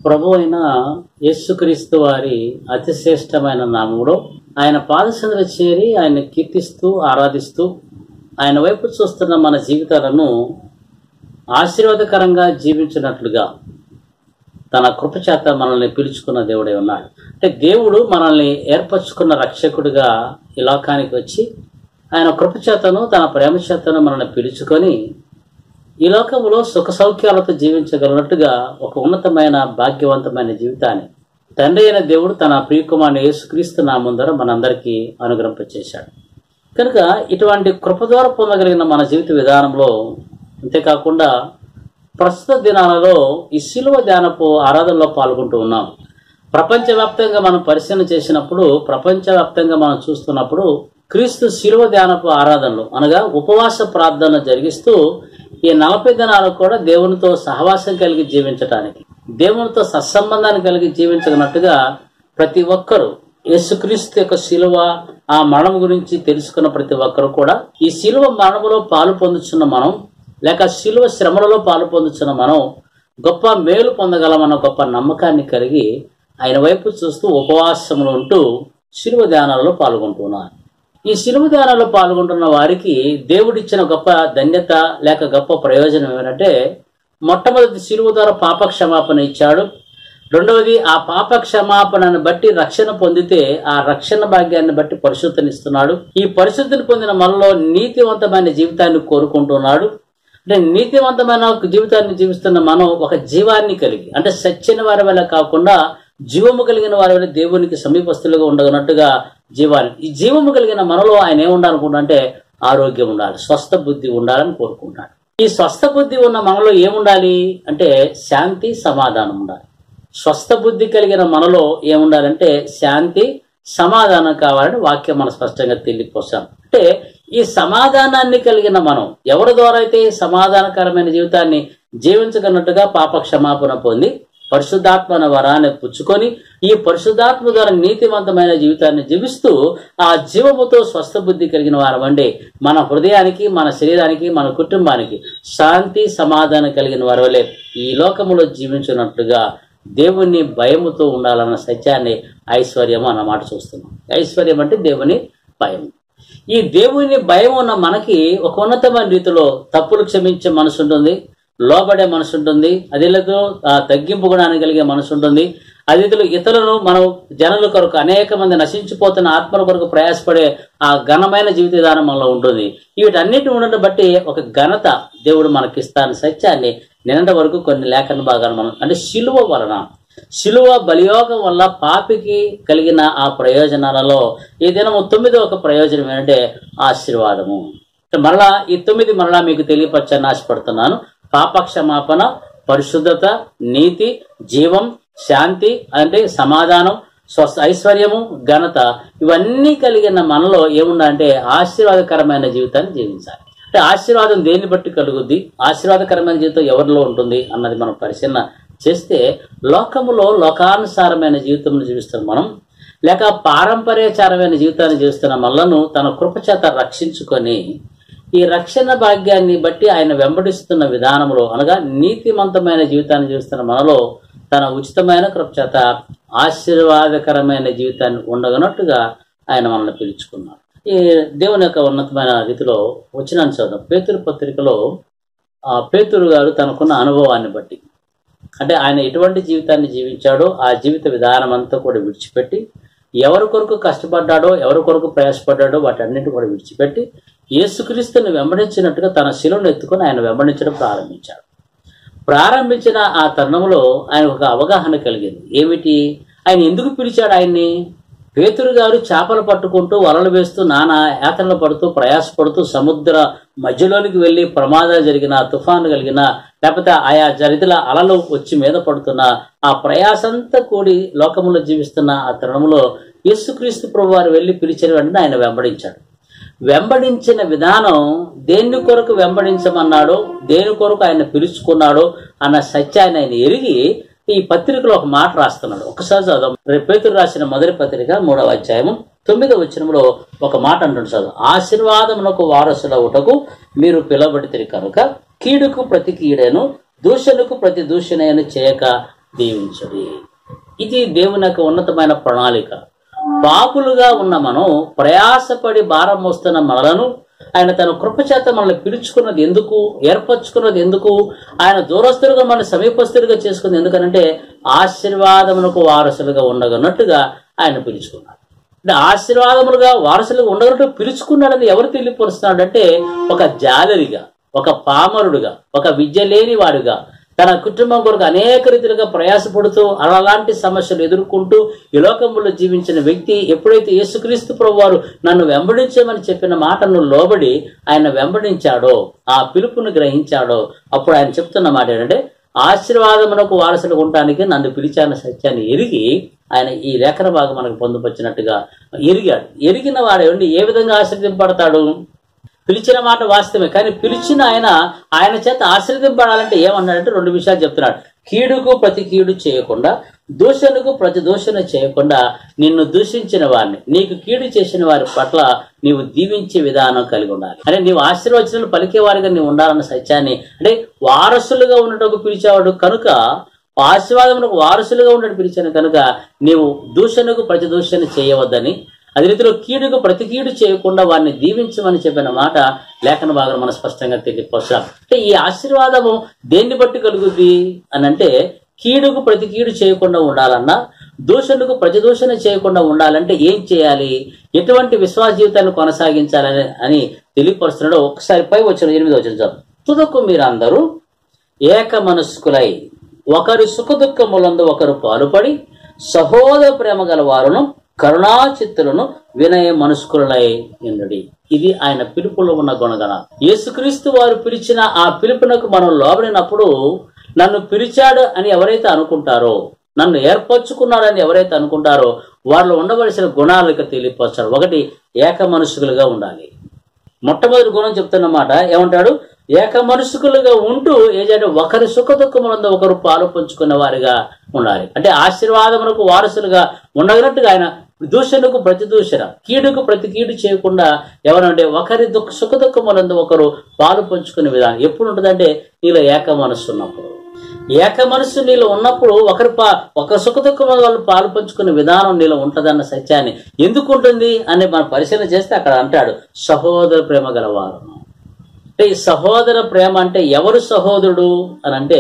ప్రభు అయిన యేసుక్రీస్తు వారి అతిశ్రేష్టమైన నామములో ఆయన పాదసంద్ర చేరి ఆయన కీర్తిస్తూ ఆరాధిస్తూ ఆయన వైపు చూస్తున్న మన జీవితాలను ఆశీర్వాదకరంగా జీవించినట్లుగా తన కృపచేత మనల్ని పిలుచుకున్న దేవుడే ఉన్నాడు అంటే దేవుడు మనల్ని ఏర్పరచుకున్న రక్షకుడిగా ఈ లోకానికి వచ్చి ఆయన కృపచేతను తన ప్రేమ చేతను మనల్ని పిలుచుకొని ఈ లోకంలో సుఖ సౌఖ్యాలతో జీవించగలిగినట్టుగా ఒక ఉన్నతమైన భాగ్యవంతమైన జీవితాన్ని తండ్రి అయిన దేవుడు తన ప్రియకుమారుని యేసుక్రీస్తు నామందర మనందరికీ అనుగ్రహింపచేశాడు కనుక ఇటువంటి కృప ద్వారా పొందగలిగిన మన జీవిత విధానంలో అంతేకాకుండా ప్రస్తుత దినాలలో ఈ శిలువ ధ్యానపు ఆరాధనలో పాల్గొంటూ ఉన్నాం ప్రపంచవ్యాప్తంగా మనం పరిశీలన చేసినప్పుడు ప్రపంచవ్యాప్తంగా మనం చూస్తున్నప్పుడు క్రీస్తు శిలువ ధ్యానపు ఆరాధనలు అనగా ఉపవాస ప్రార్థన జరిగిస్తూ ఈ నలభై దినాలు కూడా దేవునితో సహవాసం కలిగి జీవించటానికి దేవునితో సత్సంబంధాన్ని కలిగి జీవించగనట్టుగా ప్రతి ఒక్కరూ యేసుక్రీస్తు యొక్క శిలువ ఆ మరణం గురించి తెలుసుకున్న ప్రతి ఒక్కరు కూడా ఈ శిలువ మరణములో పాలు పొందుతున్న మనం లేక శిలువ శ్రమలలో పాలు పొందుతున్న మనం గొప్ప మేలు పొందగలమన్న గొప్ప నమ్మకాన్ని కలిగి ఆయన వైపు చూస్తూ ఉపవాసములు ఉంటూ శిలువ ధ్యానాలలో పాల్గొంటున్నారు ఈ శిలువ ధ్యానాల్లో పాల్గొంటున్న వారికి దేవుడిచ్చిన గొప్ప ధన్యత లేక గొప్ప ప్రయోజనం ఏమిటంటే మొట్టమొదటి శిలువ ద్వారా పాప క్షమాపణ ఇచ్చాడు రెండవది ఆ పాప క్షమాపణను బట్టి రక్షణ పొందితే ఆ రక్షణ భాగ్యాన్ని బట్టి పరిశుద్ధనిస్తున్నాడు ఈ పరిశుద్ధిని పొందిన మనలో నీతివంతమైన జీవితాన్ని కోరుకుంటున్నాడు అంటే నీతివంతమైన ఒక జీవితాన్ని జీవిస్తున్న మనం ఒక జీవాన్ని కలిగి అంటే సచ్చిన వారి వల్ల కాకుండా జీవము కలిగిన వారి వల్ల దేవునికి సమీపస్తులుగా ఉండగనట్టుగా జీవాన్ని ఈ జీవము కలిగిన మనలో ఆయన ఏముండాలనుకుంటే ఆరోగ్యం ఉండాలి స్వస్థ బుద్ధి ఉండాలని కోరుకుంటాడు ఈ స్వస్థ బుద్ధి ఉన్న మనలో ఏముండాలి అంటే శాంతి సమాధానం ఉండాలి స్వస్థ బుద్ధి కలిగిన మనలో ఏముండాలంటే శాంతి సమాధానం కావాలని వాక్యం మనం స్పష్టంగా తెలియపోసాం అంటే ఈ సమాధానాన్ని కలిగిన మనం ఎవరి ద్వారా అయితే ఈ సమాధానకరమైన జీవితాన్ని జీవించగన్నట్టుగా పాప క్షమాపణ పొంది పరిశుద్ధాత్మ అనే వరాన్ని పుచ్చుకొని ఈ పరిశుద్ధాత్మ ద్వారా నీతివంతమైన జీవితాన్ని జీవిస్తూ ఆ జీవముతో స్వస్థ బుద్ధి కలిగిన వారమండి మన హృదయానికి మన శరీరానికి మన కుటుంబానికి శాంతి సమాధానం కలిగిన వారవలే ఈ లోకములో జీవించినట్లుగా దేవుని భయముతో ఉండాలన్న సత్యాన్ని ఐశ్వర్యం అన్నమాట చూస్తున్నాం ఐశ్వర్యం అంటే దేవుని భయం ఈ దేవుని భయం ఉన్న మనకి ఒక ఉన్నతమైన రీతిలో తప్పులు క్షమించే మనసు ఉంటుంది లోబడే మనసు ఉంటుంది అదే లేదు ఆ తగ్గింపు గుణాన్ని కలిగే మనసు ఉంటుంది అదే రీతిలో ఇతరులను మనం జనుల కొరకు అనేక మంది నశించిపోతున్న ఆత్మల కొరకు ప్రయాసపడే ఆ ఘనమైన జీవిత విధానం మనలో ఉంటుంది వీటన్నిటి ఉండడం బట్టి ఒక ఘనత దేవుడు మనకిస్తాన సత్యాన్ని నిన్నటి వరకు కొన్ని లేఖన భాగాలు మనం అంటే శిలువ వలన శిలువ బలియోగం వల్ల పాపికి కలిగిన ఆ ప్రయోజనాలలో ఈ దినము తొమ్మిదో ఒక ప్రయోజనం ఏంటంటే ఆశీర్వాదము మరలా ఈ తొమ్మిది మరలా మీకు తెలియపరచని ఆశపడుతున్నాను పాప క్షమాపణ పరిశుద్ధత నీతి జీవం శాంతి అంటే సమాధానం స్వస్థ ఐశ్వర్యము ఘనత ఇవన్నీ కలిగిన మనలో ఏముండాలంటే ఆశీర్వాదకరమైన జీవితాన్ని జీవించాలి అంటే ఆశీర్వాదం దేన్ని బట్టి కలుగుద్ది ఆశీర్వాదకరమైన జీవితం ఎవరిలో ఉంటుంది అన్నది మనం పరిశీలన చేస్తే లోకములో లోకానుసారమైన జీవితం జీవిస్తున్న మనం లేక పారంపర్యచారమైన జీవితాన్ని జీవిస్తున్న మనలను తన కృపచేత రక్షించుకొని ఈ రక్షణ భాగ్యాన్ని బట్టి ఆయన వెంబడిస్తున్న విధానంలో అనగా నీతిమంతమైన జీవితాన్ని జీవిస్తున్న మనలో తన ఉచితమైన కృపచేత ఆశీర్వాదకరమైన జీవితాన్ని ఉండగనట్టుగా ఆయన మనల్ని పిలుచుకున్నాడు ఈ దేవుని యొక్క ఉన్నతమైన రీతిలో వచ్చిన చదువు పేతురు పత్రికలో ఆ పేతురు గారు తనకున్న అనుభవాన్ని బట్టి అంటే ఆయన ఎటువంటి జీవితాన్ని జీవించాడో ఆ జీవిత విధానం అంతా కూడా విడిచిపెట్టి ఎవరి కొరకు కష్టపడ్డాడో ఎవరి కొరకు ప్రయాసపడ్డాడో వాటన్నిటి కూడా విడిచిపెట్టి యేసుక్రీస్తుని వెంబడించినట్టుగా తన శిలను ఎత్తుకొని ఆయన వెంబడించడం ప్రారంభించాడు ప్రారంభించిన ఆ తరుణంలో ఆయన ఒక అవగాహన కలిగింది ఏమిటి ఆయన ఎందుకు పిలిచాడు ఆయన్ని పేతురు గారు చేపలు పట్టుకుంటూ వలలు వేస్తూ నానా యాతనలు పడుతూ ప్రయాసపడుతూ సముద్ర మధ్యలోనికి వెళ్ళి ప్రమాదాలు జరిగిన తుఫాను కలిగిన లేకపోతే ఆయా జరిగిన అలలు వచ్చి మీద పడుతున్న ఆ ప్రయాసంతా కూడి లోకంలో జీవిస్తున్న ఆ తరుణంలో యేసుక్రీస్తు ప్రభు వారు వెళ్ళి పిలిచిన వెంటనే ఆయన వెంబడించాడు వెంబడించిన విధానం దేని కొరకు వెంబడించమన్నాడో దేని కొరకు ఆయన పిలుచుకున్నాడో అన్న సత్యాన్ని ఆయన ఎరిగి ఈ పత్రికలో ఒక మాట రాస్తున్నాడు ఒకసారి చదువు రేపు పేతురు రాసిన మొదటి పత్రిక మూడవ అధ్యాయము తొమ్మిదవ వచనంలో ఒక మాట అంటుంది చదువు ఆశీర్వాదమునకు వారసులవుటకు మీరు పిలవబడితే కనుక కీడుకు ప్రతి కీడను దూషణకు ప్రతి దూషణను చేయక దీవించడి ఇది దేవుని యొక్క ఉన్నతమైన ప్రణాళిక పాపులుగా ఉన్న మనం ప్రయాసపడి భారం మోస్తున్న మనలను ఆయన తన కృపచేత మనల్ని పిలుచుకున్నది ఎందుకు ఏర్పరచుకున్నది ఎందుకు ఆయన దూరస్తులుగా మన సమీపస్తులుగా చేసుకుంది ఎందుకనంటే ఆశీర్వాదమునకు వారసులుగా ఉండగన్నట్టుగా ఆయన పిలుచుకున్నాడు అంటే ఆశీర్వాదములుగా వారసులుగా ఉండగట్టు పిలుచుకున్నాడని ఎవరు తెలియపరుస్తున్నాడంటే ఒక జాలరిగా ఒక పామరుడుగా ఒక విద్య లేని వాడుగా తన కుటుంబం కొరకు అనేక రీతిలుగా ప్రయాసపడుతూ అలాంటి సమస్యలు ఎదుర్కొంటూ ఈ లోకంలో జీవించిన వ్యక్తి ఎప్పుడైతే యేసుక్రీస్తు ప్రభు వారు నన్ను వెంబడించమని చెప్పిన మాటను లోబడి ఆయన వెంబడించాడో ఆ పిలుపును గ్రహించాడో అప్పుడు ఆయన చెప్తున్న మాట ఏంటంటే ఆశీర్వాదమునకు వారసులు ఉండటానికి నన్ను పిలిచాన సత్యాన్ని ఎరిగి ఆయన ఈ లేఖన భాగం మనకు పొందుపరిచినట్టుగా ఎరిగాడు ఎరిగిన వాడు ఏ విధంగా ఆశ్రదింపడతాడు పిలిచిన మాట వాస్తవమే కానీ పిలిచిన ఆయన ఆయన చేత ఆశ్రదింపడాలంటే ఏమన్నాడంటే రెండు విషయాలు చెప్తున్నాడు కీడుకు ప్రతి కీడు చేయకుండా దూషణకు ప్రతి దూషణ చేయకుండా నిన్ను దూషించిన వారిని నీకు కీడు చేసిన వారి పట్ల నీవు దీవించే విధానం కలిగి ఉండాలి అంటే నీవు ఆశీర్వచనాలు పలికేవారిగా నీవు ఉండాలన్న సత్యాన్ని అంటే వారసులుగా ఉండటకు పిలిచేవాడు కనుక ఆశీర్వాదమునకు వారసులుగా ఉండటం పిలిచాను కనుక నీవు దూషణకు ప్రతి దూషణ చేయవద్దని అదే రీతిలో కీడుకు ప్రతి కీడు చేయకుండా వారిని దీవించమని చెప్పిన మాట లేఖన భాగం మనం స్పష్టంగా తెలియపరచాం అంటే ఈ ఆశీర్వాదము దేన్ని బట్టి కలుగుద్ది అని అంటే కీడుకు ప్రతి కీడు చేయకుండా ఉండాలన్నా దూషణకు ప్రతి దూషణ చేయకుండా ఉండాలంటే ఏం చేయాలి ఎటువంటి విశ్వాస జీవితాన్ని కొనసాగించాలని అని తెలియపరుస్తున్నాడు ఒకసారి పై వచ్చిన ఎనిమిది వచ్చిన తుదకు మీరందరూ ఏక మనస్కులై ఒకరి సుఖదుఖములందు ఒకరు పాలుపడి సహోదర ప్రేమ గల వారును కరుణాచిత్తులను వినయ మనస్కులై నిన్నడి ఇది ఆయన పిలుపులో ఉన్న గుణగణ యేసుక్రీస్తు వారు పిలిచిన ఆ పిలుపునకు మనం లోబడినప్పుడు నన్ను పిలిచాడు అని ఎవరైతే అనుకుంటారో నన్ను ఏర్పరచుకున్నాడని ఎవరైతే అనుకుంటారో వారిలో ఉండవలసిన గుణాలకు తెలియపరచాడు ఒకటి ఏక మనుషులుగా ఉండాలి మొట్టమొదటి గుణం చెప్తున్నమాట ఏమంటాడు ఏక మనుషుకులుగా ఉంటూ ఏదంటే ఒకరి సుఖ దుఃఖములందు ఒకరు పాలు పంచుకున్న వారిగా ఉండాలి అంటే ఆశీర్వాదములకు వారసులుగా ఉండగనట్టుగా ఆయన దూషణకు ప్రతి దూషణ కీడుకు ప్రతి కీడు చేయకుండా ఎవరంటే ఒకరి దుఃఖ సుఖ దుఃఖములందు ఒకరు పాలు పంచుకునే విధానం ఎప్పుడు ఉంటుందంటే నీలో ఏక మనస్సు ఉన్నప్పుడు ఏక మనస్సు నీలో ఉన్నప్పుడు ఒకరి పా ఒక సుఖ దుఃఖం వాళ్ళు పాలు పంచుకునే విధానం నీలో ఉంటదన్న సత్యాన్ని ఎందుకు ఉంటుంది అని మనం పరిశీలన చేస్తే అక్కడ అంటాడు సహోదర ప్రేమ గలవారు అంటే ఈ సహోదర ప్రేమ అంటే ఎవరు సహోదరుడు అని అంటే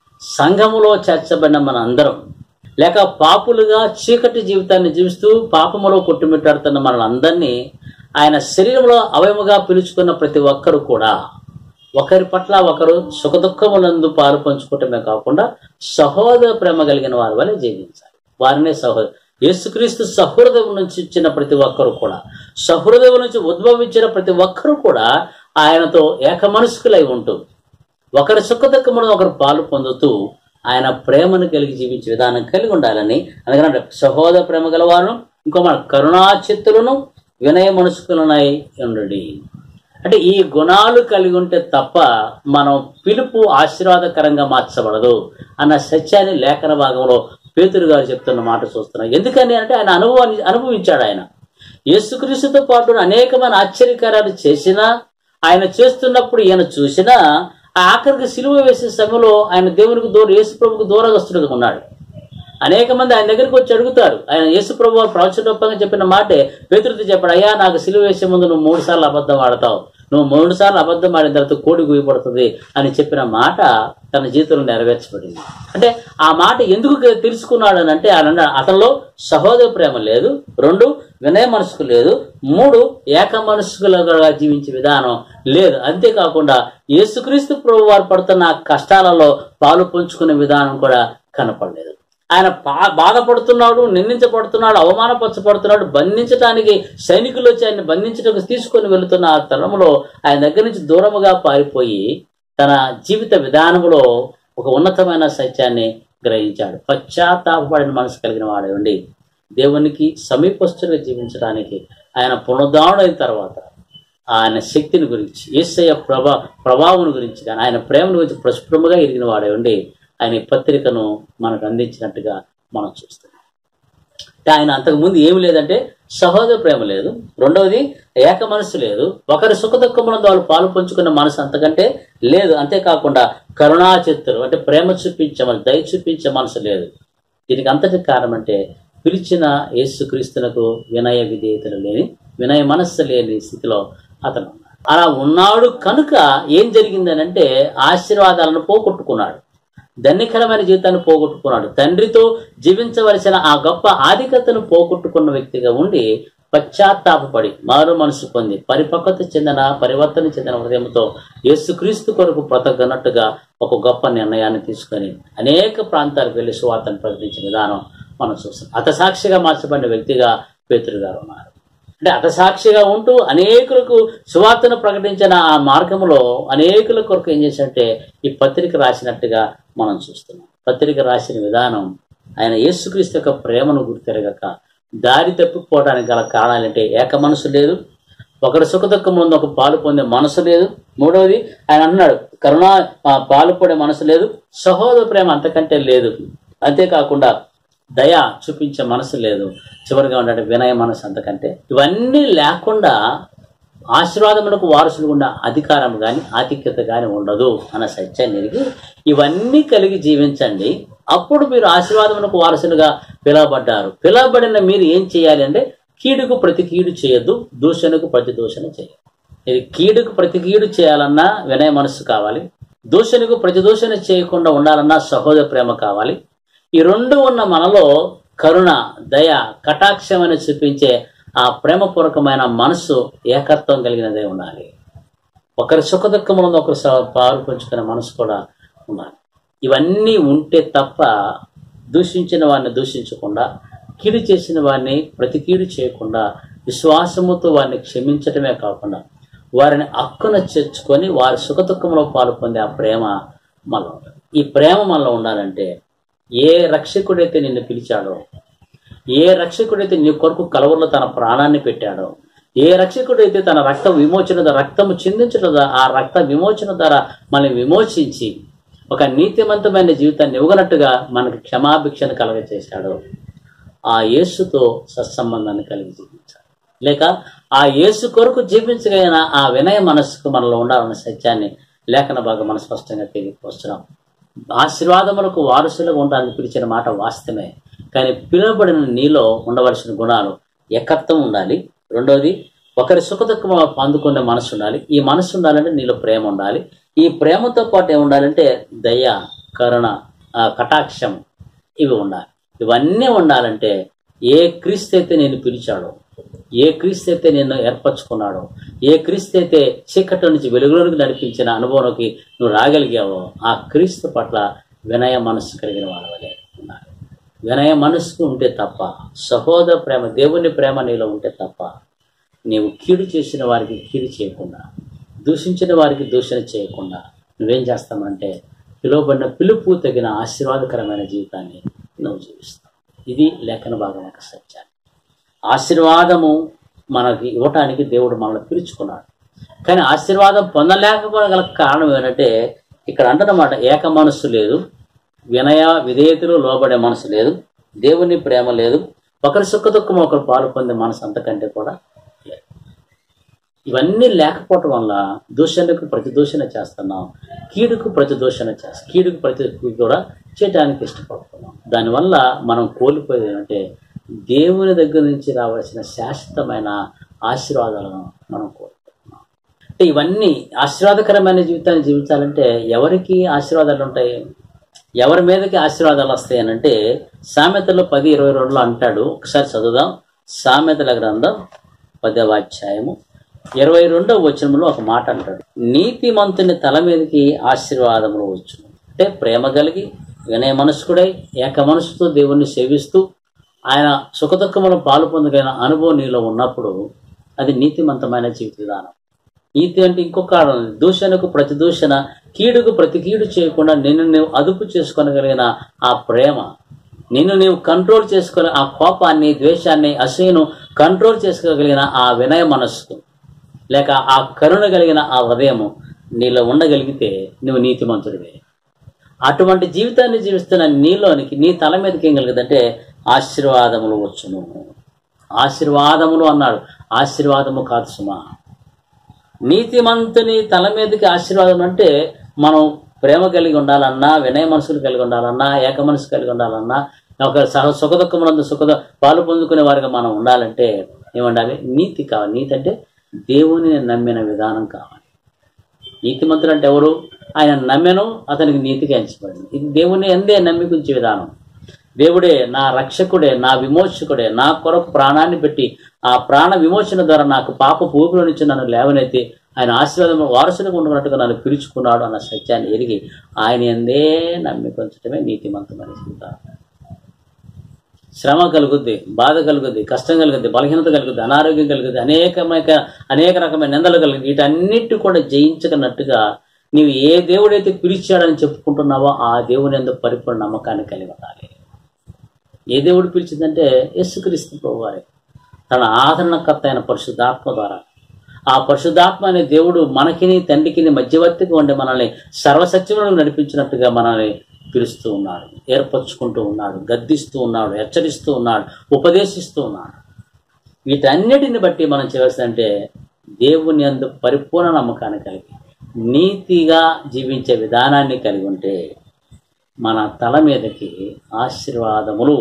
సంఘములో చేర్చబడిన మన అందరం లేక పాపులుగా చీకటి జీవితాన్ని జీవిస్తూ పాపములో కొట్టుమిట్టాడుతున్న మనలందరినీ ఆయన శరీరంలో అవయముగా పిలుచుకున్న ప్రతి ఒక్కరు కూడా ఒకరి పట్ల ఒకరు సుఖదుఖములందు పాలు పంచుకోవటమే కాకుండా సహోదర ప్రేమ కలిగిన వారి వల్ల జీవించాలి వారినే సహోదరు యేసుక్రీస్తు సహృదయం నుంచి ఇచ్చిన ప్రతి ఒక్కరు కూడా సహృదయం నుంచి ఉద్భవించిన ప్రతి ఒక్కరు కూడా ఆయనతో ఏకమనస్కులై ఉంటూ ఒకరి సుఖదుఖములను ఒకరు పాలు పొందుతూ ఆయన ప్రేమను కలిగి జీవించే విధానం కలిగి ఉండాలని అందుకని సహోదర ప్రేమ గలవారు ఇంకో మన కరుణాచిత్తులను వినయ మనసుకులనై ఉండు అంటే ఈ గుణాలు కలిగి ఉంటే తప్ప మనం పిలుపు ఆశీర్వాదకరంగా మార్చబడదు అన్న సత్యాన్ని లేఖన భాగంలో పేతురు గారు చెప్తున్న మాట చూస్తున్నాం ఎందుకని అంటే ఆయన అనుభవాన్ని అనుభవించాడు ఆయన యేసుక్రీస్తుతో పాటు అనేకమైన ఆశ్చర్యకార్యాలు చేసినా ఆయన చేస్తున్నప్పుడు ఈయన చూసినా ఆ ఆఖరికి సిలువ వేసే సమయంలో ఆయన దేవునికి దూరం యేసు ప్రభుకు దూరగస్తుడుగా ఉన్నాడు అనేక మంది ఆయన దగ్గరికి వచ్చి అడుగుతారు ఆయన యేసు ప్రభు వారు ప్రవచనోపంగా చెప్పిన మాటే పేతుడితో చెప్పాడు అయ్యా నాకు సిలువ వేసే ముందు నువ్వు మూడు సార్లు అబద్ధం ఆడతావు నువ్వు మూడు సార్లు అబద్ధం ఆడిన తర్వాత కోడి గుయ్యబడుతుంది అని చెప్పిన మాట తన జీవితంలో నెరవేర్చబడింది అంటే ఆ మాట ఎందుకు తెలుసుకున్నాడు అని అంటే ఆయన అతనిలో సహోదర ప్రేమ లేదు రెండు వినయ మనసుకు లేదు మూడు ఏక మనసుకులుగా జీవించే విధానం లేదు అంతేకాకుండా యేసుక్రీస్తు ప్రభు వారు పడుతున్న కష్టాలలో పాలు పంచుకునే విధానం కూడా కనపడలేదు ఆయన బా- బాధపడుతున్నాడు నిందించబడుతున్నాడు అవమానపరచబడుతున్నాడు బంధించడానికి సైనికులు వచ్చి ఆయన బంధించడానికి తీసుకొని వెళుతున్న ఆ తరంలో ఆయన దగ్గర నుంచి దూరముగా పారిపోయి తన జీవిత విధానంలో ఒక ఉన్నతమైన సత్యాన్ని గ్రహించాడు పశ్చాత్తాపడిన మనసు కలిగిన వాడండి దేవునికి సమీపస్తులుగా జీవించడానికి ఆయన పునరుద్ధరణ తర్వాత ఆయన శక్తిని గురించి ఏసయ్య ప్రభా ప్రభావం గురించి కానీ ఆయన ప్రేమను గురించి ప్రస్ఫుటముగా ఎరిగిన వాడే ఉండి ఆయన ఈ పత్రికను మనకు అందించినట్టుగా మనం చూస్తున్నాం అంటే ఆయన అంతకుముందు ఏమి లేదంటే సహోదర ప్రేమ లేదు రెండవది ఏక మనసు లేదు ఒకరి సుఖ దుఃఖములందు వాళ్ళు పాలు పంచుకున్న మనసు అంతకంటే లేదు అంతేకాకుండా కరుణా చిత్తులు అంటే ప్రేమ చూపించే మనసు దయ చూపించే మనసు లేదు దీనికి అంతటి కారణం అంటే పిలిచిన యేసుక్రీస్తునకు వినయ విధేయతలు లేని వినయ మనస్సు లేని స్థితిలో అతను ఉన్నాడు అలా ఉన్నాడు కనుక ఏం జరిగిందని అంటే ఆశీర్వాదాలను పోగొట్టుకున్నాడు ధన్యకరమైన జీవితాన్ని పోగొట్టుకున్నాడు తండ్రితో జీవించవలసిన ఆ గొప్ప ఆధిక్యతను పోగొట్టుకున్న వ్యక్తిగా ఉండి పశ్చాత్తాపడి మారు మనసు పొంది పరిపక్వత చెందిన పరివర్తన చెందిన హృదయంతో యేసుక్రీస్తు కొరకు బ్రతకనట్టుగా ఒక గొప్ప నిర్ణయాన్ని తీసుకొని అనేక ప్రాంతాలకు వెళ్ళి సువార్తను ప్రకటించిన విధానం మనం చూస్తాం అతసాక్షిగా మార్చబడిన వ్యక్తిగా పేతురు గారు ఉన్నారు అంటే అతసాక్షిగా ఉంటూ అనేకులకు సువార్తను ప్రకటించిన ఆ మార్గంలో అనేకుల కొరకు ఏం చేశాడంటే ఈ పత్రిక రాసినట్టుగా మనం చూస్తున్నాం పత్రిక రాసిన విధానం ఆయన యేసుక్రీస్తు యొక్క ప్రేమను గుర్తెరగక దారి తప్పిపోవడానికి గల కారణాలంటే ఏక మనసు లేదు ఒకరి సుఖదుఖం ముందు ఒక పాలు పొందే మనసు లేదు మూడవది ఆయన అన్నాడు కరుణా ఆ, పాలు పొడే మనసు లేదు సహోదర ప్రేమ అంతకంటే లేదు అంతేకాకుండా దయ చూపించే మనసు లేదు చివరిగా ఉండే వినయ మనసు అంతకంటే ఇవన్నీ లేకుండా ఆశీర్వాదములకు వారసులు ఉన్న అధికారం కానీ ఆధిక్యత కానీ ఉండదు అన్న సత్యాన్ని ఎరిగి ఇవన్నీ కలిగి జీవించండి అప్పుడు మీరు ఆశీర్వాదములకు వారసులుగా పిలువబడ్డారు పిలువబడిన మీరు ఏం చేయాలి అంటే కీడుకు ప్రతి కీడు చేయొద్దు దూషణకు ప్రతి దూషణ చేయొద్దు ఇది కీడుకు ప్రతి కీడు చేయాలన్నా వినయ మనస్సు కావాలి దూషణకు ప్రతి దూషణ చేయకుండా ఉండాలన్నా సహోదర ప్రేమ కావాలి ఈ రెండు ఉన్న మనలో కరుణ దయ కటాక్షమని చూపించే ఆ ప్రేమపూర్వకమైన మనస్సు ఏకత్వం కలిగినదే ఉండాలి ఒకరి సుఖ దుఃఖములందు ఒకరు స- పాలు పంచుకునే మనసు కూడా ఉండాలి ఇవన్నీ ఉంటే తప్ప దూషించిన వారిని దూషించకుండా కీడు చేసిన వారిని ప్రతి కీడు చేయకుండా విశ్వాసముతో వారిని క్షమించటమే కాకుండా వారిని అక్కున చేర్చుకొని వారి సుఖ దుఃఖంలో పాలు పొందే ఆ ప్రేమ మనలో ఉండాలి. ఈ ప్రేమ మనలో ఉండాలంటే ఏ రక్షకుడైతే నిన్ను పిలిచాడో ఏ రక్షకుడైతే నీ కొరకు కలవరలో తన ప్రాణాన్ని పెట్టాడో ఏ రక్షకుడైతే తన రక్త విమోచన ద్వారా రక్తము చిందించడం ద్వారా ఆ రక్త విమోచన ద్వారా మనల్ని విమోచించి ఒక నీతివంతమైన జీవితాన్ని ఇవ్వనట్టుగా మనకు క్షమాభిక్షను కలగచేశాడు ఆ యేసుతో సత్సంబంధాన్ని కలిగి జీవించాలి లేక ఆ యేసు కొరకు జీవించగలిగిన ఆ వినయ మనస్సుకు మనలో ఉండాలన్న సత్యాన్ని లేఖన భాగం మనం స్పష్టంగా తెలియపరుస్తున్నాం ఆశీర్వాదములకు వారసులుగా ఉండాలని పిలిచిన మాట వాస్తవమే కానీ పిలువబడిన నీలో ఉండవలసిన గుణాలు ఏకత్వం ఉండాలి రెండోది ఒకరి సుఖదుఖం పొందుకునే మనసు ఉండాలి ఈ మనసు ఉండాలంటే నీలో ప్రేమ ఉండాలి ఈ ప్రేమతో పాటు ఏమి ఉండాలంటే దయ కరుణ ఆ, కటాక్షం ఇవి ఉండాలి ఇవన్నీ ఉండాలంటే ఏ క్రీస్తు అయితే నేను పిలిచాడో ఏ క్రీస్తు అయితే నిన్ను ఏర్పరచుకున్నాడో ఏ క్రీస్తు అయితే చీకటి నుంచి వెలుగులోనికి నడిపించిన అనుభవంలోకి నువ్వు రాగలిగావో ఆ క్రీస్తు పట్ల వినయ మనస్సు కలిగిన వాళ్ళవలే ఉన్నారు వినయ మనస్సు ఉంటే తప్ప సహోదర ప్రేమ దేవుని ప్రేమ నీలో ఉంటే తప్ప నీవు కీడు చేసిన వారికి కీడు చేయకుండా దూషించిన వారికి దూషణ చేయకుండా నువ్వేం చేస్తామంటే పిలువబడిన పిలుపు తగిన ఆశీర్వాదకరమైన జీవితాన్ని నువ్వు జీవిస్తావు ఇది లేఖన భాగం యొక్క సత్యాన్ని ఆశీర్వాదము మనకి ఇవ్వటానికి దేవుడు మనల్ని పిలుచుకున్నాడు కానీ ఆశీర్వాదం పొందలేకపోవడం గల కారణం ఏంటంటే ఇక్కడ అంటున్నమాట ఏక మనస్సు లేదు వినయ విధేయతలు లోబడే మనసు లేదు దేవుని ప్రేమ లేదు ఒకరి సుఖ దుఃఖం ఒకరు పాలు పొందే మనసు అంతకంటే కూడా లేదు ఇవన్నీ లేకపోవటం వల్ల దూషణకు ప్రతి దూషణ చేస్తున్నాం కీడుకు ప్రతి దూషణ చేస్తాం కీడుకు ప్రతి కూడా చేయడానికి ఇష్టపడుతున్నాం దానివల్ల మనం కోల్పోయేది ఏంటంటే దేవుని దగ్గర నుంచి రావాల్సిన శాశ్వతమైన ఆశీర్వాదాలను మనం కోల్పోతున్నాం అంటే ఇవన్నీ ఆశీర్వాదకరమైన జీవితాన్ని జీవించాలంటే ఎవరికి ఆశీర్వాదాలు ఉంటాయి ఎవరి మీదకి ఆశీర్వాదాలు వస్తాయి అని అంటే సామెతలో పది ఇరవై రెండులో అంటాడు ఒకసారి చదువుదాం సామెతల గ్రంథం పదవ అధ్యాయము ఇరవై రెండవ వచనంలో ఒక మాట అంటాడు నీతిమంతుని తల మీదకి ఆశీర్వాదములు వచ్చును అంటే ప్రేమ కలిగి వినయ మనస్కుడై ఏక మనసుతో దేవుణ్ణి సేవిస్తూ ఆయన సుఖదుఖములు పాలు పొందగలిగిన అనుభవం నీలో ఉన్నప్పుడు అది నీతిమంతమైన జీవిత విధానం నీతి అంటే ఇంకొక కారణం ఉంది. దూషణకు ప్రతి దూషణ కీడుకు ప్రతి కీడు చేయకుండా నిన్ను నీవు అదుపు చేసుకోగలిగిన ఆ ప్రేమ నిన్ను నీవు కంట్రోల్ చేసుకుని ఆ కోపాన్ని ద్వేషాన్ని అసూయను కంట్రోల్ చేసుకోగలిగిన ఆ వినయ మనస్సు లేక ఆ కరుణ కలిగిన ఆ హృదయము నీలో ఉండగలిగితే నువ్వు నీతిమంతుడివే అటువంటి జీవితాన్ని జీవిస్తున్న నీలోనికి నీ తల మీదకి ఏం కలుగుతుందంటే ఆశీర్వాదములు వచ్చును ఆశీర్వాదములు అన్నాడు ఆశీర్వాదము కాదు సుమా నీతిమంతుని తల మీదకి ఆశీర్వాదం అంటే మనం ప్రేమ కలిగి ఉండాలన్నా వినయ మనసులు కలిగి ఉండాలన్నా ఏక మనసు కలిగి ఉండాలన్నా ఒక సహ సుఖదుఖములందు సుఖద పాలు పొందుకునే వారిగా మనం ఉండాలంటే ఏముండాలి నీతి కావాలి నీతి అంటే దేవుని నమ్మిన విధానం కావాలి నీతిమంతుడు అంటే ఎవరు ఆయన నమ్మెను అతనికి నీతిగా ఎంచబడింది ఇది దేవుని ఎందే నమ్మికుంచే విధానం దేవుడే నా రక్షకుడే నా విమోచకుడే నా కొరకు ప్రాణాన్ని పెట్టి ఆ ప్రాణ విమోచన ద్వారా నాకు పాప పూపుల నుంచి నన్ను లేవనైతే ఆయన ఆశీర్వాదం వారసులకు ఉండనట్టుగా నన్ను పిలుచుకున్నాడు అన్న సత్యాన్ని ఎరిగి ఆయన ఎందే నమ్మికొంచడమే నీతిమంతమైన జీవితం శ్రమ కలుగుద్ది బాధ కలుగుద్ది కష్టం కలుగుద్ది బలహీనత కలుగుద్ది అనారోగ్యం కలుగుద్ది అనేకమైన అనేక రకమైన నిందలు కలుగుద్ది వీటన్నిటి కూడా జయించగనట్టుగా నీవు ఏ దేవుడైతే పిలిచాడని చెప్పుకుంటున్నావో ఆ దేవుని ఎందుకు పరిపూర్ణ నమ్మకాన్ని కలిగి ఉండాలి ఏ దేవుడు పిలిచిందంటే యేసుక్రీస్తు ప్రభు వారే తన ఆదరణకర్త అయిన పరిశుద్ధాత్మ ద్వారా ఆ పరిశుద్ధాత్మ అనే దేవుడు మనకిని తండ్రికిని మధ్యవర్తిగా ఉండి మనల్ని సర్వసత్యములను నడిపించినట్టుగా మనల్ని పిలుస్తూ ఉన్నాడు ఏర్పరచుకుంటూ ఉన్నాడు గద్దిస్తూ ఉన్నాడు హెచ్చరిస్తూ ఉన్నాడు ఉపదేశిస్తూ ఉన్నాడు వీటన్నిటిని బట్టి మనం చేయవలసిందంటే దేవుని అందు పరిపూర్ణ నమ్మకాన్ని కలిగి నీతిగా జీవించే విధానాన్ని కలిగి ఉంటే మన తల మీదకి ఆశీర్వాదములు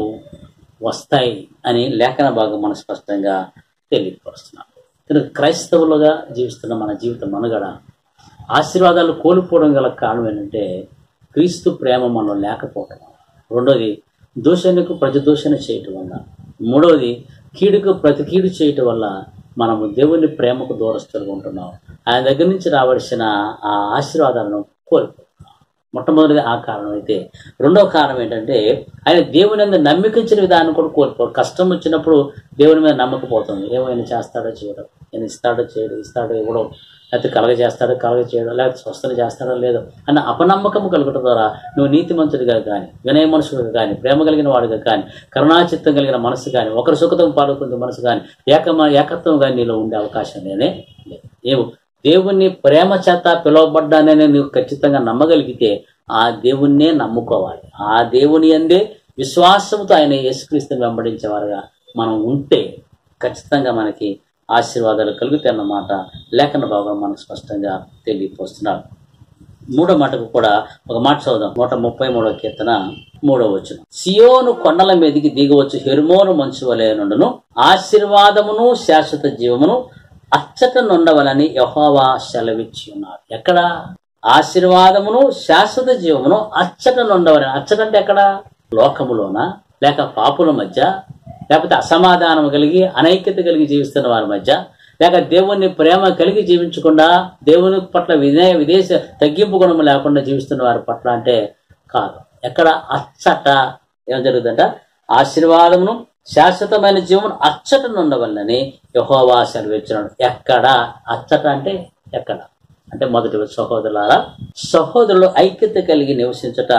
వస్తాయి అని లేఖన భాగం మన స్పష్టంగా తెలియపరుస్తున్నాం కనుక క్రైస్తవులుగా జీవిస్తున్న మన జీవిత మనుగడ ఆశీర్వాదాలు కోల్పోవడం గల కారణం ఏంటంటే క్రీస్తు ప్రేమ మనలో లేకపోవటం రెండోది దూషణకు ప్రతిదూషణ చేయటం వల్ల మూడవది కీడుకు ప్రతి కీడు చేయటం వల్ల మనము దేవుని ప్రేమకు దూరస్తులుగా ఉంటున్నాం ఆయన దగ్గర నుంచి రావలసిన ఆ ఆశీర్వాదాలను కోల్పోతున్నాం మొట్టమొదటిగా ఆ కారణం అయితే రెండవ కారణం ఏంటంటే ఆయన దేవుని మీద నమ్మికించిన విధానం కూడా కోల్పోరు కష్టం వచ్చినప్పుడు దేవుని మీద నమ్మకపోతుంది ఏమైనా చేస్తాడో చేయడం నేను ఇస్తాడో చేయడు ఇస్తాడో ఇవ్వడం లేకపోతే కలగ చేస్తాడో కలగ చేయడం లేకపోతే స్వస్థత చేస్తాడో లేదో అన్న అపనమ్మకం కలగడం ద్వారా నువ్వు నీతిమంతుడిగా కానీ వినయ మనుషుడిగా కానీ ప్రేమ కలిగిన వాడిగా కానీ కరుణాచిత్తం కలిగిన మనసు కానీ ఒకరి సుఖతం పాల్గొంది మనసు కానీ ఏకమ ఏకత్వం కానీ నీలో ఉండే అవకాశం లేనే లేదు ఏమో దేవుణ్ణి ప్రేమ చేత పిలువబడ్డానని నువ్వు ఖచ్చితంగా నమ్మగలిగితే ఆ దేవుణ్ణే నమ్ముకోవాలి ఆ దేవుని అందే విశ్వాసంతో ఆయన యేసుక్రీస్తుని వెంబడించేవారుగా మనం ఉంటే ఖచ్చితంగా మనకి ఆశీర్వాదాలు కలుగుతాయి అన్నమాట లేఖన భాగం మనకు స్పష్టంగా తెలియపోస్తున్నారు మూడో మాటకు కూడా ఒక మాట చదుదాం నూట ముప్పై మూడో కీర్తన మూడో వచ్చిన సియోను కొండల మీదికి దిగవచ్చు హెర్మోను మంచు వలె నుండును ఆశీర్వాదమును శాశ్వత జీవమును అచ్చట నుండవలని యహోవా సెలవిచ్చి ఉన్నారు ఎక్కడ ఆశీర్వాదమును శాశ్వత జీవమును అచ్చట నుండవలని అచ్చట అంటే ఎక్కడ లోకములోన లేక పాపుల మధ్య లేకపోతే అసమాధానం కలిగి అనైక్యత కలిగి జీవిస్తున్న వారి మధ్య లేక దేవుణ్ణి ప్రేమ కలిగి జీవించకుండా దేవుని పట్ల వినయ విదేశ తగ్గింపు గుణము లేకుండా జీవిస్తున్న వారి పట్ల అంటే కాదు ఎక్కడ అచ్చట ఏం జరుగుతుందంట ఆశీర్వాదమును శాశ్వతమైన జీవనం అచ్చట ఉండవల్లని యహోవా సెలవిచ్చినాడు ఎక్కడ అచ్చట అంటే ఎక్కడ అంటే మొదటి సహోదరులారా సహోదరులు ఐక్యత కలిగి నివసించట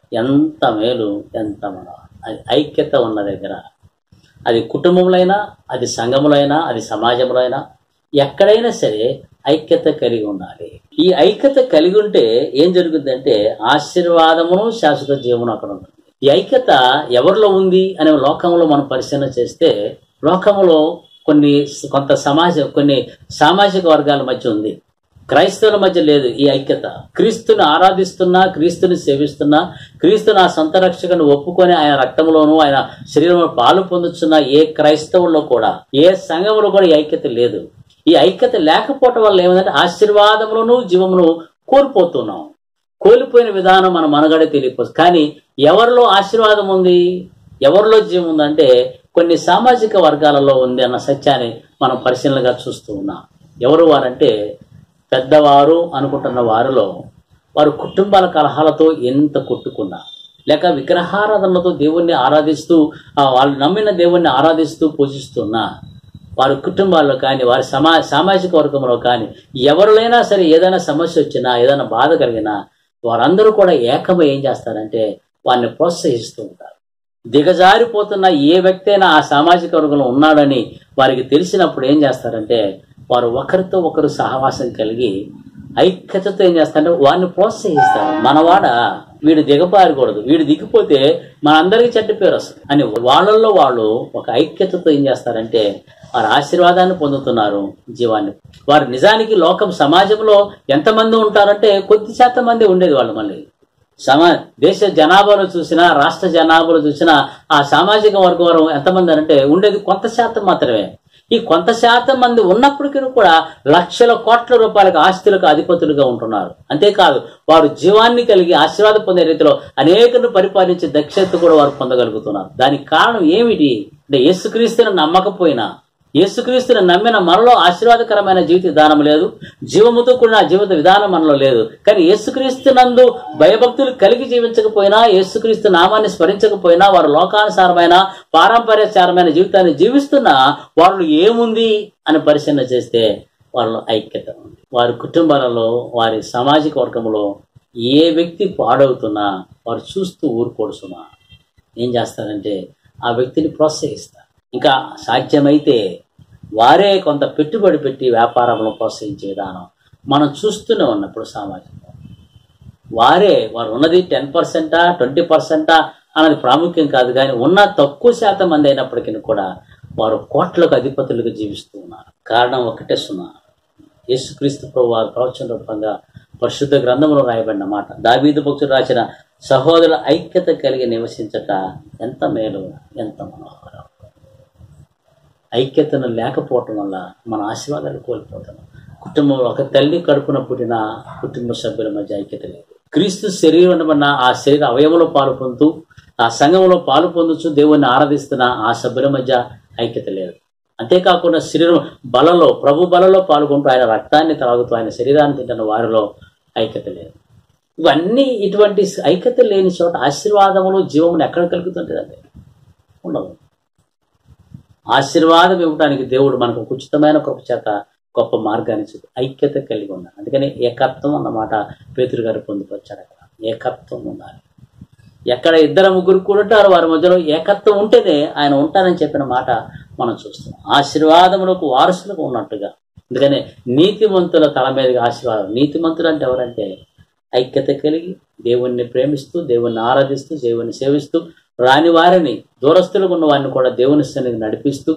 ఎంత మేలు ఎంత మన అది ఐక్యత ఉన్న దగ్గర అది కుటుంబంలో అయినా అది సంఘములో అయినా అది సమాజంలో అయినా ఎక్కడైనా సరే ఐక్యత కలిగి ఉండాలి ఈ ఐక్యత కలిగి ఉంటే ఏం జరుగుతుందంటే ఆశీర్వాదమును శాశ్వత జీవనం అక్కడ ఉంటుంది ఈ ఐక్యత ఎవరిలో ఉంది అనే లోకంలో మనం పరిశీలన చేస్తే లోకంలో కొన్ని కొంత సమాజ కొన్ని సామాజిక వర్గాల మధ్య ఉంది క్రైస్తవుల మధ్య లేదు ఈ ఐక్యత క్రీస్తుని ఆరాధిస్తున్నా క్రీస్తుని సేవిస్తున్నా క్రీస్తు నా సొంత రక్షకుని ఒప్పుకొని ఆయన రక్తంలోనూ ఆయన శరీరంలో పాలు పొందుతున్న ఏ క్రైస్తవుల్లో కూడా ఏ సంఘంలో కూడా ఈ ఐక్యత లేదు ఈ ఐక్యత లేకపోవటం వల్ల ఏమైందంటే ఆశీర్వాదములను జీవమును కోల్పోతున్నాం కోల్పోయిన విధానం మన మనుగడ తెలియపోతుంది కానీ ఎవరిలో ఆశీర్వాదం ఉంది ఎవరిలో జీవం ఉందంటే కొన్ని సామాజిక వర్గాలలో ఉంది అన్న సత్యాన్ని మనం పరిశీలనగా చూస్తూ ఉన్నాం ఎవరు వారంటే పెద్దవారు అనుకుంటున్న వారిలో వారు కుటుంబాల కలహాలతో ఎంత కొట్టుకున్నా లేక విగ్రహారాధనలతో దేవుణ్ణి ఆరాధిస్తూ ఆ వాళ్ళు నమ్మిన దేవుణ్ణి ఆరాధిస్తూ పూజిస్తున్నా వారి కుటుంబాల్లో కానీ వారి సమా సామాజిక వర్గంలో కానీ ఎవరిలైనా సరే ఏదైనా సమస్య వచ్చినా ఏదైనా బాధ కలిగినా వారందరూ కూడా ఏకమై ఏం చేస్తారంటే వారిని ప్రోత్సహిస్తూ ఉంటారు దిగజారిపోతున్న ఏ వ్యక్తి అయినా ఆ సామాజిక వర్గంలో ఉన్నాడని వారికి తెలిసినప్పుడు ఏం చేస్తారంటే వారు ఒకరితో ఒకరు సహవాసం కలిగి ఐక్యతతో ఏం చేస్తారంటే వారిని ప్రోత్సహిస్తారు మనవాడ వీడు దిగపారకూడదు వీడు దిగిపోతే మనందరికీ చెడ్డ పేరు వస్తుంది అని వాళ్ళల్లో వాళ్ళు ఒక ఐక్యతతో ఏం చేస్తారంటే వారు ఆశీర్వాదాన్ని పొందుతున్నారు జీవాన్ని వారు నిజానికి లోకం సమాజంలో ఎంతమంది ఉంటారంటే కొద్ది శాతం మంది ఉండేది వాళ్ళు మళ్ళీ సమా దేశ జనాభాలో చూసినా రాష్ట్ర జనాభాలో చూసినా ఆ సామాజిక వర్గం ఎంతమంది అంటే ఉండేది కొంత శాతం మాత్రమే ఈ కొంత శాతం మంది ఉన్నప్పటికీ కూడా లక్షల కోట్ల రూపాయలకు ఆస్తులకు అధిపతులుగా ఉంటున్నారు అంతేకాదు వారు జీవాన్ని కలిగి ఆశీర్వాదం పొందే రీతిలో అనేకను పరిపాలించే దక్షత కూడా వారు పొందగలుగుతున్నారు దానికి కారణం ఏమిటి అంటే యేసుక్రీస్తుని నమ్మకపోయినా యేసుక్రీస్తుని నమ్మిన మనలో ఆశీర్వాదకరమైన జీవిత విధానం లేదు జీవముతో కూడిన జీవిత విధానం మనలో లేదు కానీ యేసుక్రీస్తు నందు భయభక్తులు కలిగి జీవించకపోయినా యేసుక్రీస్తు నామాన్ని స్మరించకపోయినా వారు లోకానుసారమైన పారంపర్యచారమైన జీవితాన్ని జీవిస్తున్నా వాళ్ళు ఏముంది అని పరిశీలన చేస్తే వాళ్ళలో ఐక్యత ఉంది వారి కుటుంబాలలో వారి సామాజిక వర్గంలో ఏ వ్యక్తి పాడవుతున్నా వారు చూస్తూ ఊరుకోడుతున్నా ఏం చేస్తారంటే ఆ వ్యక్తిని ప్రోత్సహిస్తారు ఇంకా సాధ్యమైతే వారే కొంత పెట్టుబడి పెట్టి వ్యాపారంలో ప్రోత్సహించే విధానం మనం చూస్తూనే ఉన్నప్పుడు సామాజికంగా వారే వారు ఉన్నది టెన్ పర్సెంటా ట్వంటీ పర్సెంటా అన్నది ప్రాముఖ్యం కాదు కానీ ఉన్న తక్కువ శాతం మంది అయినప్పటికీ కూడా వారు కోట్లకు అధిపతులుగా జీవిస్తూ ఉన్నారు కారణం ఒకటే సున్నా యేసుక్రీస్తు ప్రభు వారి ప్రవచన రూపంగా పరిశుద్ధ గ్రంథంలో రాయబడిన మాట దావీదు భక్తుడు రాసిన సహోదరుల ఐక్యత కలిగి నివసించట ఎంత మేలు ఎంత మనోహరం ఐక్యతను లేకపోవటం వల్ల మన ఆశీర్వాదాలు కోల్పోతున్నాం కుటుంబంలో ఒక తల్లి కడుపున పుట్టిన కుటుంబ సభ్యుల మధ్య ఐక్యత లేదు క్రీస్తు శరీరం ఉన్న ఆ శరీర అవయవంలో పాలు పొందుతూ ఆ సంఘంలో పాలు పొందుతూ దేవుణ్ణి ఆరాధిస్తున్న ఆ సభ్యుల మధ్య ఐక్యత లేదు అంతేకాకుండా శరీరం బలలో ప్రభు బలలో పాల్గొంటూ ఆయన రక్తాన్ని తాగుతూ ఆయన శరీరాన్ని తింటున్న వారిలో ఐక్యత లేదు ఇవన్నీ ఇటువంటి ఐక్యత లేని చోట ఆశీర్వాదములు జీవమును ఎక్కడ కలుగుతుంటుందండి ఉండదు ఆశీర్వాదం ఇవ్వడానికి దేవుడు మనకు ఒక ఉచితమైన కృప చేత గొప్ప మార్గాన్ని చూపి ఐక్యత కలిగి ఉన్నాడు అందుకని ఏకత్వం అన్నమాట పేతురు గారు పొందుకొచ్చారు అక్కడ ఏకత్వం ఉండాలి ఎక్కడ ఇద్దరు ముగ్గురు కూడుంటారు వారి మధ్యలో ఏకత్వం ఉంటేనే ఆయన ఉంటానని చెప్పిన మాట మనం చూస్తున్నాం ఆశీర్వాదములకు వారసులకు ఉన్నట్టుగా అందుకనే నీతిమంతుల తల మీదకి ఆశీర్వాదం నీతిమంతులు అంటే ఎవరంటే ఐక్యత కలిగి దేవుణ్ణి ప్రేమిస్తూ దేవుణ్ణి ఆరాధిస్తూ దేవుణ్ణి సేవిస్తూ రాని వారిని దూరస్తులకు ఉన్న వారిని కూడా దేవుని సన్నిధి నడిపిస్తూ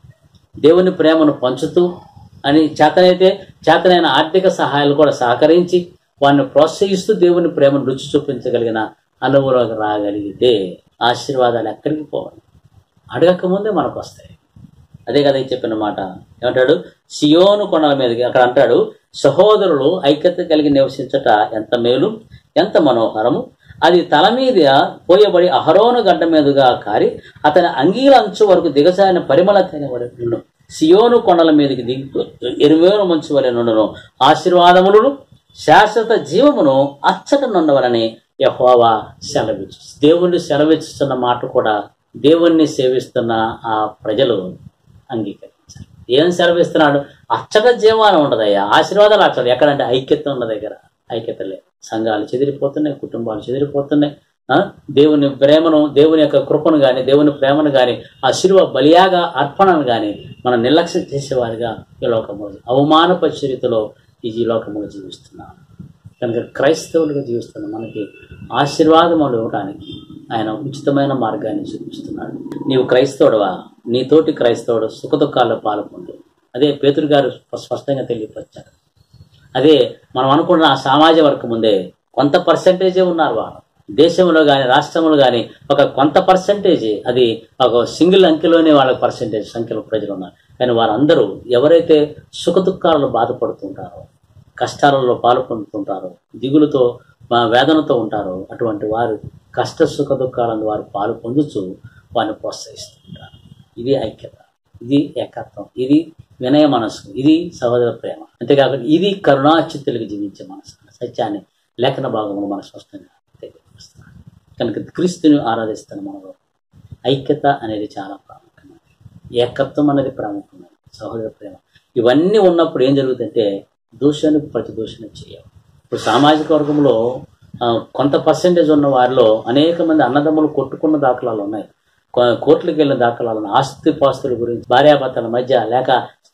దేవుని ప్రేమను పంచుతూ అని చేతనైతే చేతనైన ఆర్థిక సహాయాలు కూడా సహకరించి వారిని ప్రోత్సహిస్తూ దేవుని ప్రేమను రుచి చూపించగలిగిన అనుభవంలోకి రాగలిగితే ఆశీర్వాదాలు ఎక్కడికి పోవాలి అడగక ముందే మనకు వస్తాయి అదే కదా ఈ చెప్పిన మాట ఏమంటాడు సియోను కొండల మీదకి అక్కడ అంటాడు సహోదరులు ఐక్యత కలిగి నివసించట ఎంత మేలు ఎంత మనోహరము అది తల మీద పోయబడి అహరోను గడ్డ మీదుగా కారి అతని అంగీల అంచు వరకు దిగజారిన పరిమళ తినబడి సియోను కొండల మీదకి దిగి ఎరువేను మంచు వలె నుండును ఆశీర్వాదములను శాశ్వత జీవమును అచ్చట నుండవలని యహోవా సెలవిచ్చు దేవుణ్ణి సెలవిస్తున్న మాట కూడా దేవుణ్ణి సేవిస్తున్న ఆ ప్రజలు అంగీకరించారు ఏం సెలవిస్తున్నాడు అచ్చట జీవాన్ని ఉండదయ్యా ఆశీర్వాదాలు అచ్చట ఎక్కడంటే ఐక్యత ఉన్న దగ్గర ఐక్యత లేదు సంఘాలు చెదిరిపోతున్నాయి కుటుంబాలు చెదిరిపోతున్నాయి ఆ? దేవుని ప్రేమను దేవుని యొక్క కృపను గాని దేవుని ప్రేమను గాని ఆ శిలువ బలియాగ అర్పణను గాని మనం నిర్లక్ష్యం చేసేవారిగా ఈ లోకము అవమానపరిచే రీతిలో ఈ లోకములో జీవిస్తున్నాం కనుక క్రైస్తవులుగా జీవిస్తున్న మనకి ఆశీర్వాదములు ఇవ్వడానికి ఆయన ఉచితమైన మార్గాన్ని చూపిస్తున్నాడు నీవు క్రైస్తవుడవా నీతోటి క్రైస్తవుడు సుఖదుఖాల్లో పాల్గొండు అదే పేతురు గారు స్పష్టంగా తెలియపరిచారు అదే మనం అనుకున్న ఆ సామాజిక వర్గం ముందే కొంత పర్సంటేజే ఉన్నారు వారు దేశంలో కానీ రాష్ట్రంలో కానీ ఒక కొంత పర్సంటేజ్ అది ఒక సింగిల్ అంకెలోనే వాళ్ళ పర్సంటేజ్ సంఖ్యలో ప్రజలు ఉన్నారు కానీ వారందరూ ఎవరైతే సుఖదుఖాలలో బాధపడుతుంటారో కష్టాలలో పాలు పొందుతుంటారో దిగులుతో ఆ, వేదనతో ఉంటారో అటువంటి వారు కష్ట సుఖ దుఃఖాలను వారు పాలు పొందుతూ వారిని ప్రోత్సహిస్తుంటారు ఇది ఐక్యత ఇది ఏకత్వం ఇది వినయ మనసు ఇది సహోదర ప్రేమ అంతేకాకుండా ఇది కరుణాచిత్తులకు జీవించే మనసు సత్యాన్ని లేఖన భాగంలో మన స్పష్టంగా తెలియజేస్తున్నాడు కనుక క్రీస్తుని ఆరాధిస్తున్న మనలో ఐక్యత అనేది చాలా ప్రాముఖ్యమైనది ఏకత్వం అనేది ప్రాముఖ్యమైనది సహోదర ప్రేమ ఇవన్నీ ఉన్నప్పుడు ఏం జరుగుతుందంటే దూషణకు ప్రతి దూషణ చేయవు ఇప్పుడు సామాజిక వర్గంలో ఆ, కొంత పర్సెంటేజ్ ఉన్న వారిలో అనేక మంది అన్నదమ్ములు కొట్టుకున్న దాఖలాలు ఉన్నాయి కో- కోర్టులకు వెళ్ళిన దాఖలాలు ఉన్నాయి ఆస్తి పాస్తుల గురించి భార్యాభర్తల మధ్య లేక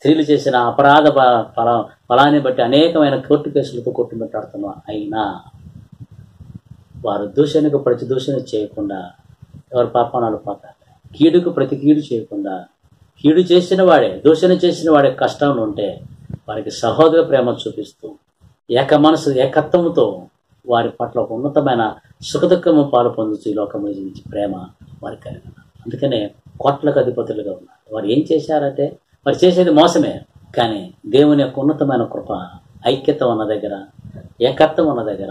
స్త్రీలు చేసిన అపరాధ బ- ఫల ఫలాన్ని బట్టి అనేకమైన కోర్టు కేసులతో కొట్టుమిట్టాడుతున్నాం అయినా వారు దూషణకు ప్రతి దూషణ చేయకుండా ఎవరి పాపానాలు పోతారు కీడుకు ప్రతి కీడు చేయకుండా కీడు చేసిన వాడే దూషణ చేసిన వాడే కష్టంలో ఉంటే వారికి సహోదర ప్రేమ చూపిస్తూ ఏక మనసు ఏకత్వముతో వారి పట్ల ఒక ఉన్నతమైన సుఖదుఖము పాలు పొందుతూ ఈ లోకంలో జీవించే ప్రేమ వారికి కలిగి ఉన్నారు అందుకనే కోట్లకు అధిపతులుగా ఉన్నారు వారు ఏం చేశారంటే వారు చేసేది మోసమే కానీ దేవుని యొక్క ఉన్నతమైన కృప ఐక్యత ఉన్న దగ్గర ఏకత్వం ఉన్న దగ్గర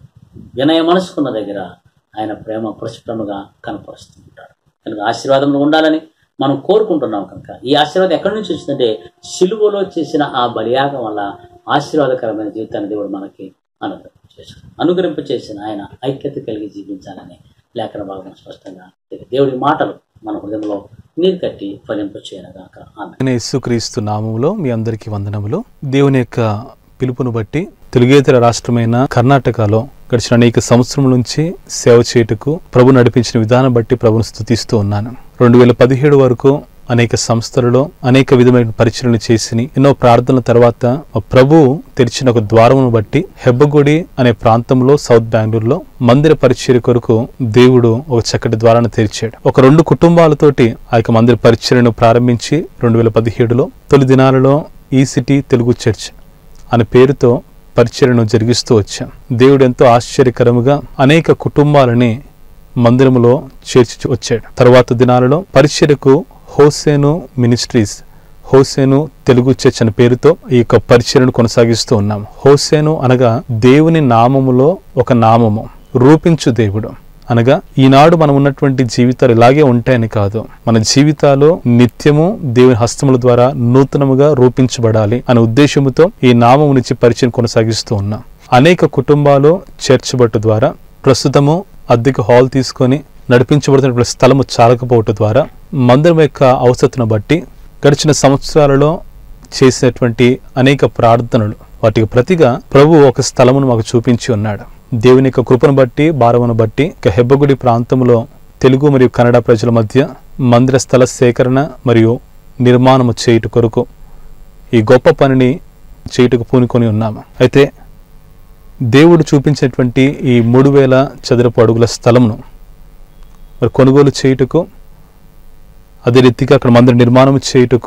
వినయ మనసుకున్న దగ్గర ఆయన ప్రేమ ప్రస్ఫుటముగా కనపరుస్తూ ఉంటాడు కనుక ఆశీర్వాదంలో ఉండాలని మనం కోరుకుంటున్నాం కనుక ఈ ఆశీర్వాదం ఎక్కడి నుంచి వచ్చిందంటే సిలువలో చేసిన ఆ బలియాగం వల్ల ఆశీర్వాదకరమైన జీవితాన్ని దేవుడు మనకి అనుగ్రహింప చేశాడు అనుగ్రహింప చేసిన ఆయన ఐక్యత కలిగి జీవించాలని లేఖన భాగం స్పష్టంగా తెలియదు. దేవుడి మాటలు మన హృదయంలో నీరు కట్టి ఫలింప చేయనగాక ఆమె నేను యేసుక్రీస్తు నామములో మీ అందరికీ వందనములు దేవుని యొక్క పిలుపును బట్టి తెలుగేతర రాష్ట్రమైన కర్ణాటకలో గడిచిన అనేక సంవత్సరం నుంచి సేవ చేయుటకు ప్రభు నడిపించిన విధానం బట్టి ప్రభును స్థుతిస్తూ ఉన్నాను రెండు వేల పదిహేడు వరకు అనేక సంస్థలలో అనేక విధమైన పరిచయలు చేసి ఎన్నో ప్రార్థనల తర్వాత మా ప్రభు తెరిచిన ఒక ద్వారమును బట్టి హెబ్బగుడి అనే ప్రాంతంలో సౌత్ బెంగళూరులో మందిర పరిచర్య కొరకు దేవుడు ఒక చక్కటి ద్వారాన్ని తెరిచాడు ఒక రెండు కుటుంబాలతోటి ఆ యొక్క మందిర పరిచర్యను ప్రారంభించి రెండు వేల పదిహేడులో తొలి దినాలలో ఈ సిటీ తెలుగు చర్చ్ అనే పేరుతో పరిచర్యను జరిగిస్తూ వచ్చాం దేవుడు ఎంతో ఆశ్చర్యకరముగా అనేక కుటుంబాలని మందిరములో చేర్చి వచ్చాడు తర్వాత దినాలలో పరిచర్యకు హోసేను మినిస్ట్రీస్ హోసేను తెలుగు చర్చ్ అనే పేరుతో ఈ యొక్క పరిచర్యను కొనసాగిస్తూ ఉన్నాం హోసేను అనగా దేవుని నామములో ఒక నామము రూపించు దేవుడు అనగా ఈనాడు మనం ఉన్నటువంటి జీవితాలు ఇలాగే ఉంటాయని కాదు మన జీవితాలు నిత్యము దేవుని హస్తముల ద్వారా నూతనముగా రూపించబడాలి అనే ఉద్దేశముతో ఈ నామము నుంచి పరిచయం కొనసాగిస్తూ ఉన్నాం అనేక కుటుంబాలు చర్చ్ బట్టు ద్వారా ప్రస్తుతము అద్దెకు హాల్ తీసుకొని నడిపించబడుతున్నటువంటి స్థలము చాలకపోవటం ద్వారా మందిరం యొక్క అవసరతను బట్టి గడిచిన సంవత్సరాలలో చేసినటువంటి అనేక ప్రార్థనలు వాటికి ప్రతిగా ప్రభు ఒక స్థలమును మాకు చూపించి ఉన్నాడు దేవుని యొక్క కృపను బట్టి భారమును బట్టి ఇక హెబ్బగుడి ప్రాంతంలో తెలుగు మరియు కన్నడ ప్రజల మధ్య మందిర స్థల సేకరణ మరియు నిర్మాణము చేయుట కొరకు ఈ గొప్ప పనిని చేయుటకు పూనుకొని ఉన్నాము అయితే దేవుడు చూపించినటువంటి ఈ మూడు వేల చదరపు అడుగుల స్థలమును మరి కొనుగోలు చేయుటకు అదే రీతిగా అక్కడ మందిర నిర్మాణం చేయుటకు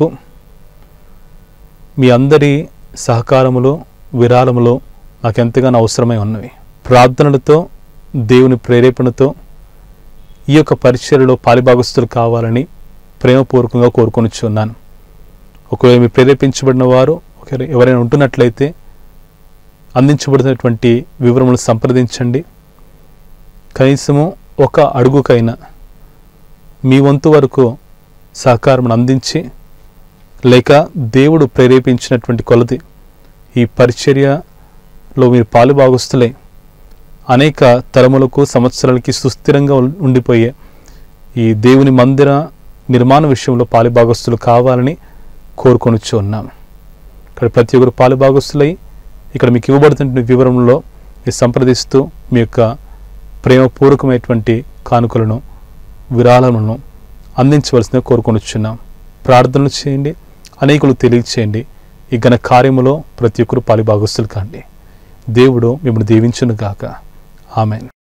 మీ అందరి సహకారములు విరాళములు నాకు ఎంతగానో అవసరమై ఉన్నవి ప్రార్థనలతో దేవుని ప్రేరేపణతో ఈ యొక్క పరిచర్యలో పాలిభాగస్తులు కావాలని ప్రేమపూర్వకంగా కోరుకొనిచున్నాను ఒకవేళ మీరు ప్రేరేపించబడిన వారు ఒకవేళ ఎవరైనా ఉంటున్నట్లయితే అందించబడినటువంటి వివరములు సంప్రదించండి కనీసము ఒక అడుగుకైనా మీ వంతు వరకు సహకారం అందించి లేక దేవుడు ప్రేరేపించినటువంటి కొలది ఈ పరిచర్యలో మీరు పాలుభాగస్తులై అనేక తరములకు సంవత్సరాలకి సుస్థిరంగా ఉం- ఉండిపోయే ఈ దేవుని మందిర నిర్మాణ విషయంలో పాలుభాగస్తులు కావాలని కోరుకొనిచ్చు ఉన్నాము ఇక్కడ ప్రతి ఒక్కరు పాలుభాగస్తులై ఇక్కడ మీకు ఇవ్వబడుతున్న వివరంలో మీరు సంప్రదిస్తూ మీ యొక్క ప్రేమపూర్వకమైనటువంటి కానుకలను విరాళములను అందించవలసిందిగా కోరుకొనిచున్నాం ప్రార్థనలు చేయండి అనేకులు తెలియచేయండి ఈ ఘన కార్యములో ప్రతి ఒక్కరు పాలిభాగస్తులు కాండి దేవుడు మిమ్మల్ని దీవించును గాక ఆమెన్